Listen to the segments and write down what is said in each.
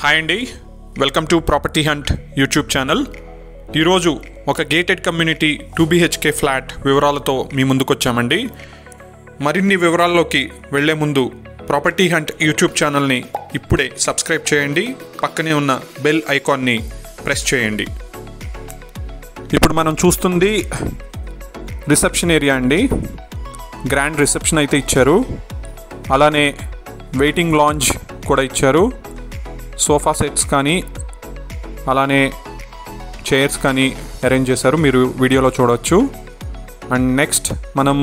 hi అండి welcome to property hunt YouTube channel ఈరోజు ఒక gated community two BHK flat వివరాలతో మీ ముందుకు వచ్చామండి మరిన్ని వివరాల్లోకి వెళ్లే ముందు ప్రాపర్టీ హంట్ యూట్యూబ్ ఛానల్ని ఇప్పుడే సబ్స్క్రైబ్ చేయండి పక్కనే ఉన్న బెల్ ఐకాన్ని ప్రెస్ చేయండి ఇప్పుడు మనం చూస్తుంది రిసెప్షన్ ఏరియా అండి గ్రాండ్ రిసెప్షన్ అయితే ఇచ్చారు అలానే వెయిటింగ్ లాంజ్ కూడా ఇచ్చారు సోఫా సెట్స్ కానీ అలానే చైర్స్ కానీ అరేంజ్ చేశారు మీరు వీడియోలో చూడవచ్చు అండ్ నెక్స్ట్ మనం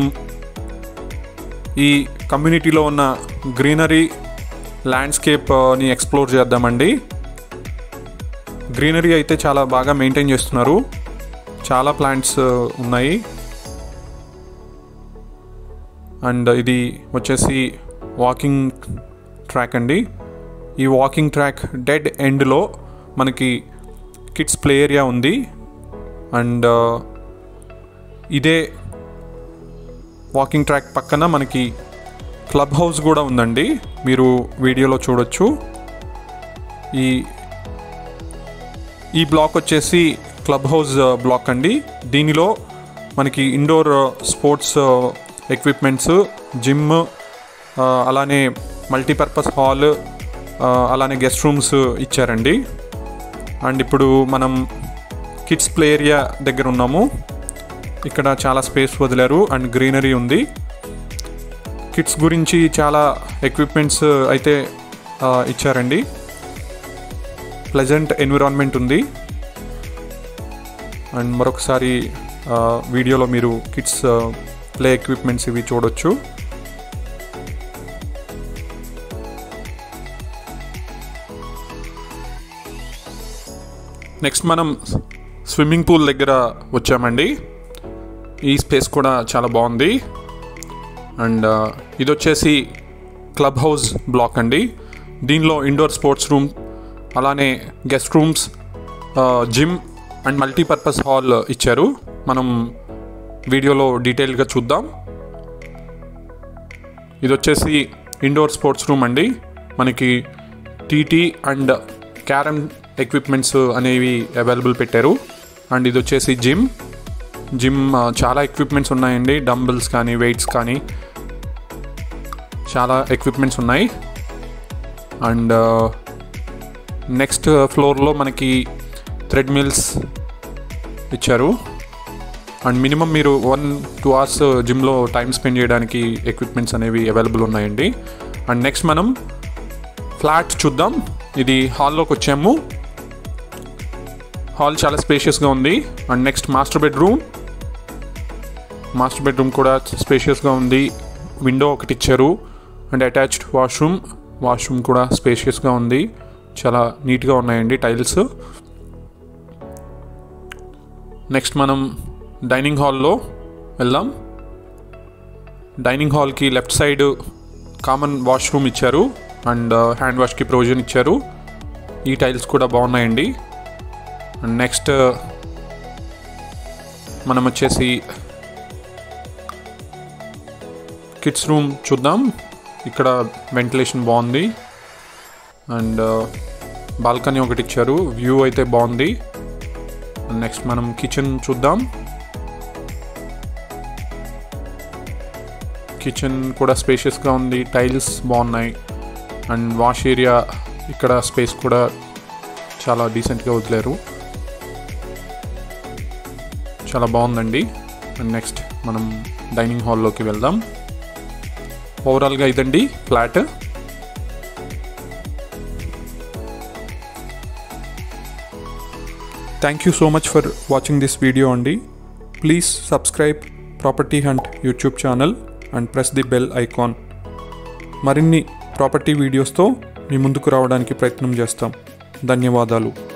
ఈ కమ్యూనిటీలో ఉన్న గ్రీనరీ ల్యాండ్స్కేప్ని ఎక్స్ప్లోర్ చేద్దామండి గ్రీనరీ అయితే చాలా బాగా మెయింటైన్ చేస్తున్నారు చాలా ప్లాంట్స్ ఉన్నాయి అండ్ ఇది వచ్చేసి వాకింగ్ ట్రాక్ అండి ఈ వాకింగ్ ట్రాక్ డెడ్ ఎండ్లో మనకి కిడ్స్ ప్లే ఏరియా ఉంది అండ్ ఇదే వాకింగ్ ట్రాక్ పక్కన మనకి క్లబ్ హౌస్ కూడా ఉందండి మీరు వీడియోలో చూడొచ్చు ఈ ఈ బ్లాక్ వచ్చేసి క్లబ్ హౌస్ బ్లాక్ అండి దీనిలో మనకి ఇండోర్ స్పోర్ట్స్ ఎక్విప్మెంట్స్ జిమ్ అలానే మల్టీపర్పస్ హాల్ అలానే గెస్ట్ రూమ్స్ ఇచ్చారండి అండ్ ఇప్పుడు మనం కిడ్స్ ప్లే ఏరియా దగ్గర ఉన్నాము ఇక్కడ చాలా స్పేస్ వదిలారు అండ్ గ్రీనరీ ఉంది కిడ్స్ గురించి చాలా ఎక్విప్మెంట్స్ అయితే ఆ, ఇచ్చారండి ప్లెజెంట్ ఎన్విరాన్మెంట్ ఉంది అండ్ మరొకసారి ఆ, వీడియోలో మీరు కిడ్స్ ప్లే ఎక్విప్మెంట్స్ ఇవి చూడొచ్చు నెక్స్ట్ మనం స్విమ్మింగ్ పూల్ దగ్గర వచ్చామండి ఈ స్పేస్ కూడా చాలా బాగుంది అండ్ ఇది వచ్చేసి క్లబ్ హౌస్ బ్లాక్ అండి దీనిలో ఇండోర్ స్పోర్ట్స్ రూమ్ అలానే guest rooms gym and multipurpose hall ఇచ్చారు మనం వీడియోలో డీటెయిల్గా చూద్దాం ఇది వచ్చేసి ఇండోర్ స్పోర్ట్స్ రూమ్ అండి మనకి టీటీ అండ్ క్యారమ్ ఎక్విప్మెంట్స్ అనేవి అవైలబుల్ పెట్టారు అండ్ ఇది వచ్చేసి జిమ్ జిమ్ ఆ, చాలా ఎక్విప్మెంట్స్ ఉన్నాయండి డంబుల్స్ కానీ వెయిట్స్ కానీ చాలా ఎక్విప్మెంట్స్ ఉన్నాయి అండ్ నెక్స్ట్ ఫ్లోర్లో మనకి థ్రెడ్ మిల్స్ ఇచ్చారు అండ్ మినిమం మీరు వన్ టూ అవర్స్ జిమ్లో టైం స్పెండ్ చేయడానికి ఎక్విప్మెంట్స్ అనేవి అవైలబుల్ ఉన్నాయండి అండ్ నెక్స్ట్ మనం ఫ్లాట్ చూద్దాం ఇది హాల్లోకి వచ్చాము హాల్ చాలా స్పేషియస్గా ఉంది and next master bedroom master bedroom కూడా స్పేషియస్గా ఉంది విండో ఒకటి ఇచ్చారు అండ్ అటాచ్డ్ వాష్రూమ్ వాష్రూమ్ కూడా స్పేషియస్గా ఉంది చాలా నీట్గా ఉన్నాయండి టైల్స్ నెక్స్ట్ మనం డైనింగ్ హాల్లో వెళ్దాం డైనింగ్ హాల్కి లెఫ్ట్ సైడ్ కామన్ వాష్రూమ్ ఇచ్చారు అండ్ హ్యాండ్ వాష్కి ప్రొవిజన్ ఇచ్చారు ఈ టైల్స్ కూడా బాగున్నాయండి అండ్ నెక్స్ట్ మనం వచ్చేసి కిడ్స్ రూమ్ చూద్దాం ఇక్కడ వెంటిలేషన్ బాగుంది అండ్ బాల్కనీ ఒకటి ఇచ్చారు వ్యూ అయితే బాగుంది నెక్స్ట్ మనం కిచెన్ చూద్దాం కిచెన్ కూడా స్పేషియస్గా ఉంది టైల్స్ బాగున్నాయి అండ్ వాష్ ఏరియా ఇక్కడ స్పేస్ కూడా చాలా డీసెంట్గా వదిలేరు చాలా బాగుందండి అండ్ నెక్స్ట్ మనం డైనింగ్ హాల్లోకి వెళ్దాం ఓవరాల్గా ఇదండి flat thank you so much for watching this video అండి please subscribe property hunt YouTube channel and press the bell icon మరిన్ని ప్రాపర్టీ వీడియోస్తో మీ ముందుకు రావడానికి ప్రయత్నం చేస్తాం ధన్యవాదాలు